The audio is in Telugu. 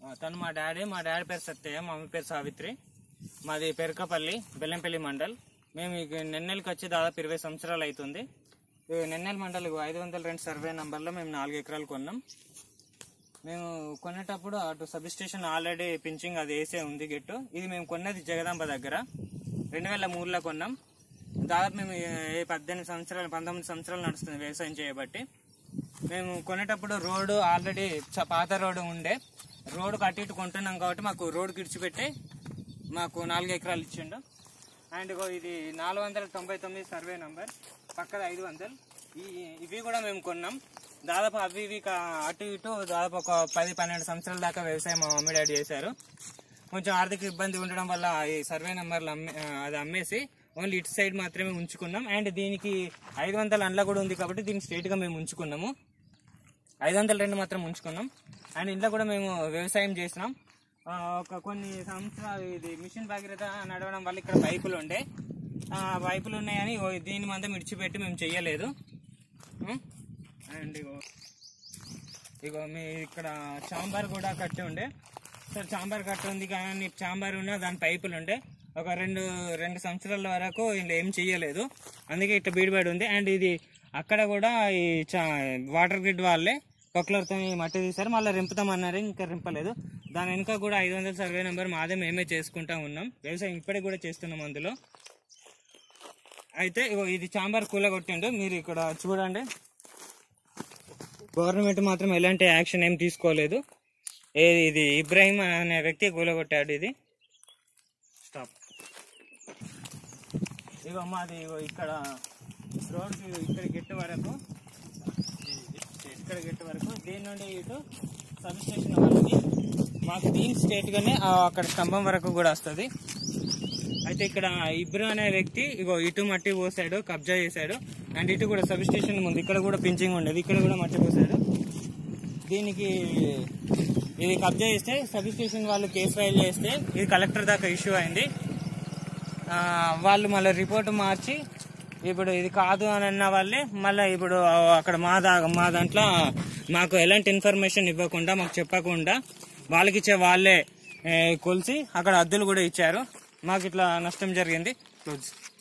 ఆ, తను మా డాడీ మా డాడీ పేరు సత్యయ్య మా మమ్మీ పేరు సావిత్రి మాది పెరకపల్లి బెల్లంపల్లి మండల్ మేము ఈ నెన్నెలకి వచ్చి దాదాపు ఇరవై సంవత్సరాలు అవుతుంది ఈ నెన్నెల మండల్ ఐదు వందల రెండు సర్వే నంబర్లో మేము నాలుగు ఎకరాలు కొన్నాం మేము కొనేటప్పుడు అటు సబ్ స్టేషన్ ఆల్రెడీ పించింగ్ అది వేసే ఉంది గెట్టు ఇది మేము కొన్నది జగదాంబ దగ్గర రెండు వేల మూడులో కొన్నాం దాదాపు మేము ఏ పద్దెనిమిది సంవత్సరాలు పంతొమ్మిది సంవత్సరాలు నడుస్తుంది వ్యవసాయం చేయబట్టి మేము కొనేటప్పుడు రోడ్డు ఆల్రెడీ చ- పాత రోడ్డు ఉండే రోడ్డు కట్టి ఇటు కొంటున్నాం కాబట్టి మాకు రోడ్డు కిడిచిపెట్టి మాకు నాలుగు ఎకరాలు ఇచ్చిండు అండ్ ఇగో ఇది నాలుగు వందల తొంభై తొమ్మిది సర్వే నంబర్ పక్కన ఐదు వందలు ఈ ఇవి కూడా మేము కొన్నాం దాదాపు అవి ఇవి కా- అటు ఇటు దాదాపు ఒక పది పన్నెండు సంవత్సరాల దాకా వ్యవసాయం మా మమ్మీ డాడీ చేశారు కొంచెం ఆర్థిక ఇబ్బంది ఉండడం వల్ల ఈ సర్వే నెంబర్లు అమ్మే ఆ, అది అమ్మేసి ఓన్లీ ఇటు సైడ్ మాత్రమే ఉంచుకున్నాం అండ్ దీనికి ఐదు వందల అండ్ల కూడా ఉంది కాబట్టి దీన్ని స్ట్రైట్ గా మేము ఉంచుకున్నాము ఐదు వందల రెండు మాత్రం ఉంచుకున్నాం అండ్ ఇంట్లో కూడా మేము వ్యవసాయం చేసినాం ఆ, ఒక కొన్ని సంవత్సరాలు ఇది మిషన్ భగీరథ నడవడం వల్ల ఇక్కడ పైపులు ఉండే ఆ పైపులు ఉన్నాయని ఓ దీని మందం ఇడిచిపెట్టి మేము చెయ్యలేదు ఉం? అండ్ ఇగో ఇగో మీ ఇక్కడ చాంబార్ కూడా కట్టి ఉండే సార్ చాంబార్ కట్టి ఉంది కానీ చాంబార్ ఉన్న దాని పైపులు ఉండే ఒక రెండు రెండు సంవత్సరాల వరకు ఇందులో ఏం చెయ్యలేదు అందుకే ఇట్లా బీడిపడి ఉంది అండ్ ఇది అక్కడ కూడా ఈ చా- వాటర్ గ్రిడ్ వాళ్ళే పొక్లర్తో ఈ మట్టి తీశారు మళ్ళీ రింపుతామన్నారు ఇంకా రింపలేదు దాని వెనుక కూడా ఐదు వందల సర్వే నెంబర్ మాదే మేమే చేసుకుంటా ఉన్నాం వ్యవసాయం ఇప్పటికి కూడా చేస్తున్నాం అందులో అయితే ఇగో ఇది చాంబార్ కూల కొట్టిండు మీరు ఇక్కడ చూడండి గవర్నమెంట్ మాత్రం ఎలాంటి యాక్షన్ ఏం తీసుకోలేదు ఏ- ఇది ఇబ్రాహిం అనే వ్యక్తి కూలగొట్టాడు ఇది స్టాప్ ఇగో మాది ఇగో ఇక్కడ రోడ్ ఇక్కడ గెట్టు వరకు ఇక్కడ గెట్టు వరకు దీని నుండి ఇటు సబ్ స్టేషన్ వరకు మాకు దీని స్టేట్ గానే ఆ అక్కడ స్తంభం వరకు కూడా వస్తుంది అయితే ఇక్కడ ఇబ్రో అనే వ్యక్తి ఇగో ఇటు మట్టి పోసాడు కబ్జా చేశాడు అండ్ ఇటు కూడా సబ్ స్టేషన్ ముందు ఇక్కడ కూడా పించింగ్ ఉండేది ఇక్కడ కూడా మట్టి పోసాడు దీనికి ఇది కబ్జా చేస్తే సబ్ స్టేషన్ వాళ్ళు కేసు ఫైల్ చేస్తే ఇది కలెక్టర్ దాకా ఇష్యూ అయింది ఆ, వాళ్ళు మళ్ళీ రిపోర్ట్ మార్చి ఇప్పుడు ఇది కాదు అని అన్న వాళ్ళే మళ్ళీ ఇప్పుడు అక్కడ మా దా మా దాంట్లో మాకు ఎలాంటి ఇన్ఫర్మేషన్ ఇవ్వకుండా మాకు చెప్పకుండా వాళ్ళకి ఇచ్చే వాళ్ళే ఏ, కొలిసి అక్కడ అద్దులు కూడా ఇచ్చారు మాకు ఇట్లా నష్టం జరిగింది క్లోజ్